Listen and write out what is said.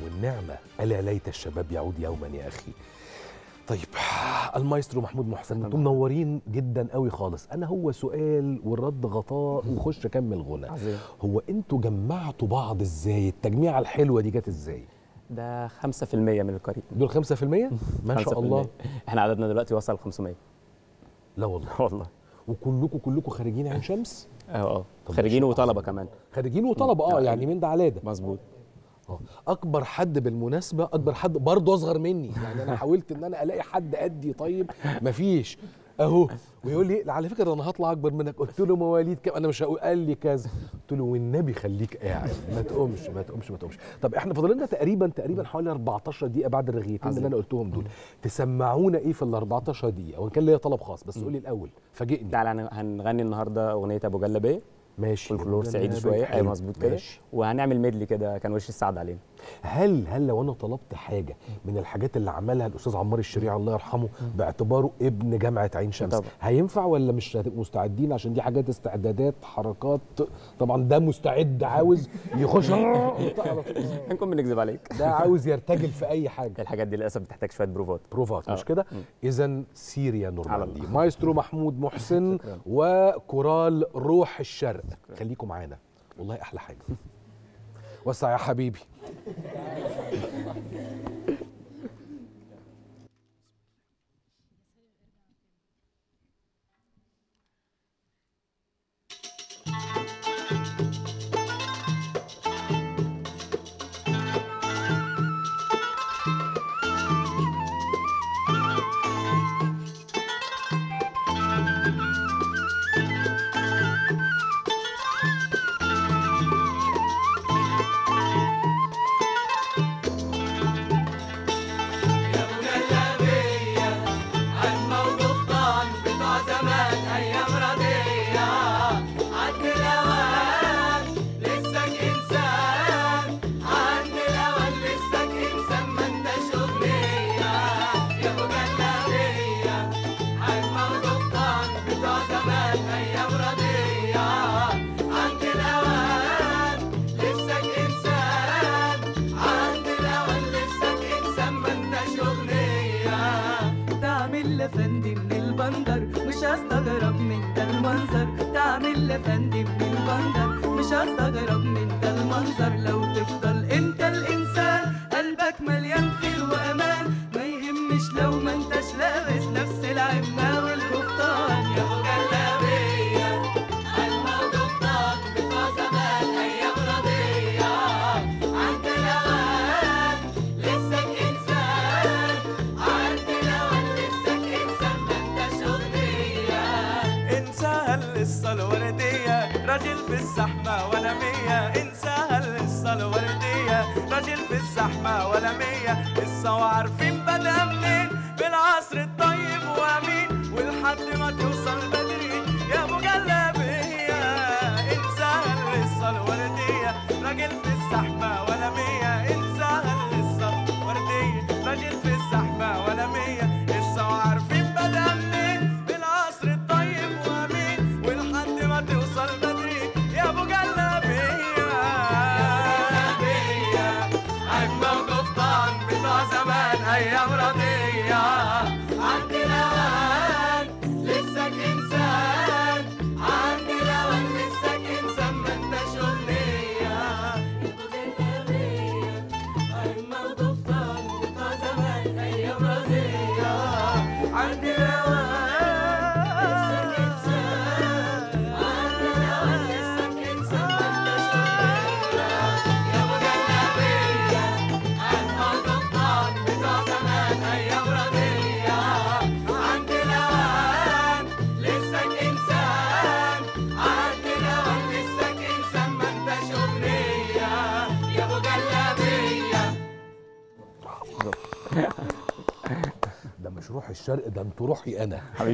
والنعمه الا ليت الشباب يعود يوما يا اخي طيب المايسترو محمود محسن انتم منورين جدا قوي خالص انا هو سؤال والرد غطاء وخش اكمل غنى عظيم هو انتوا جمعتوا بعض ازاي التجميعه الحلوه دي جت ازاي ده 5% من القرية دول 5% ما شاء 5%. الله احنا عددنا دلوقتي وصل 500 لا والله والله وكلكم كلكم خارجين عين شمس اه اه طب خارجين ما شاء وطلبة الله. كمان خارجين وطلبه اه آه. يعني من ده على ده مظبوط آه. اكبر حد بالمناسبه اكبر حد برضه اصغر مني يعني انا حاولت ان انا الاقي حد قدي طيب مفيش اهو ويقول لي على فكره انا هطلع اكبر منك قلت له مواليد كام انا مش هقول قال لي كذا قلت له والنبي خليك قاعد ما تقومش ما تقومش ما تقومش طب احنا فاضل لنا تقريبا تقريبا حوالي 14 دقيقه بعد الرغيتين اللي عظيم. انا قلتهم دول تسمعونا ايه في ال 14 دقيقه وان كان ليا طلب خاص بس قول لي الاول فاجئني تعالى هن- هنغني النهارده اغنية ابو جلابية ماشي فولكلور يا صعيدي جلابي. شوية حلو. ايوه مظبوط كده ماشي. وهنعمل ميدلي كده كان وش السعد علينا هل هل لو انا طلبت حاجه من الحاجات اللي عملها الاستاذ عمار الشريع الله يرحمه باعتباره ابن جامعه عين شمس طبعا. هينفع ولا مش هتبقوا مستعدين عشان دي حاجات استعدادات حركات طبعا ده مستعد عاوز يخش على طول. هنكون بنكذب عليك ده عاوز يرتجل في اي حاجه الحاجات دي للاسف بتحتاج شويه بروفات بروفات مش آه. كده مم. اذا سيريا على نورماندي الله. مايسترو محمود محسن شكراً. وكورال روح الشرق خليكم معانا والله احلى حاجه وسع يا حبيبي يا ابو جلابيه الموقف طعن بتوع زمان ايام رديه عد الاوان لسك انسان عد الاوان لسك انسان ما انتش اغنيه يا ابو جلابيه الموقف طعن بتوع زمان ايام رديه عد الاوان لسك انسان عد الاوان لسك انسان ما انتش اغنيه تعمل لفندي من البندر مش هستغرب من ده المنظر تعمل لفندي من البندر مش هستغرب من ده المنظر لو تفضل انت الانسان قلبك مليان خير وامان ما يهمش لو ما انتش لابس نفس العمة والقفطان يا ابو جلابيه الموقف طاق بتوع زمان ايام رضيه عند الاوان لسك انسان عند الاوان لسك انسان ما انتش اغنيه انساها القصة الوردية راجل في الزحمة ولا مية انساها القصة الوردية راجل في الزحمة ولا مية قصة وعارفين بدأ منين بالعصر الطيب وأمين ولحد ما توصل بدري يا أبو جلابية انساها القصة الوردية راجل في الزحمة ولا مية انساها القصة الوردية راجل في الزحمة ولا مية قصة وعارفين بدأ منين بالعصر الطيب وأمين ولحد ما توصل بدري يا أبو جلابية الموقف طعن بتوع زمان ايام رضيه عند الاوان لسك انسان عند الاوان لسك انسان ما انتش اغنيه الموقف طعن بتوع زمان ايام رضيه عند الاوان لسك انسان عند الاوان لسك انسان ما انتش اغنيه يا ابو جلابيه الموقف طعن بتوع زمان ايام رضيه عند الاوان لسك انسان عند الاوان لسك انسان ما انتش اغنيه يا ابو جلابيه ده مش روح الشرق ده انتوا روحي انا